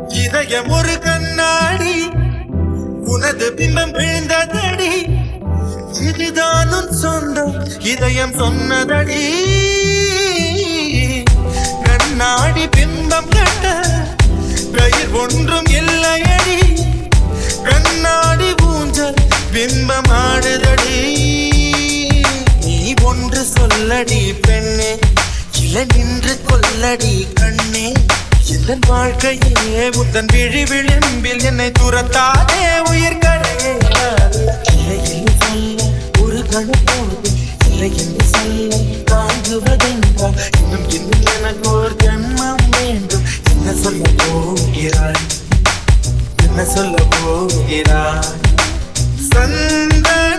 இதயம் ஒரு கண்ணாடி உனது பிம்பம் விழுந்ததடி இதுதான் உன் சொந்தம் இதயம் சொன்னதடி கண்ணாடி பிம்பம் கட்ட கயிர் ஒன்றும் இல்லையடி கண்ணாடி ஊஞ்சல் பிம்பம் ஆடுதடி நீ ஒன்று சொல்லடி பெண்ணே இல நின்று கொல்லடி கண்ணே இந்த வாழ்க்கையே உந்தன் விழி விளிம்பில் என்னை துரத்தாதே உயிர் கடையே இல்லை என்று சொல்ல ஒரு கணம் போது இல்லை என்று சொல்ல தாங்குவதென்றால் இன்னும் இன்னும் எனக்கு ஒரு ஜன்மம் வேண்டும் என்ன சொல்ல போகிறாய் என்ன சொல்ல போகிறாய் சந்தன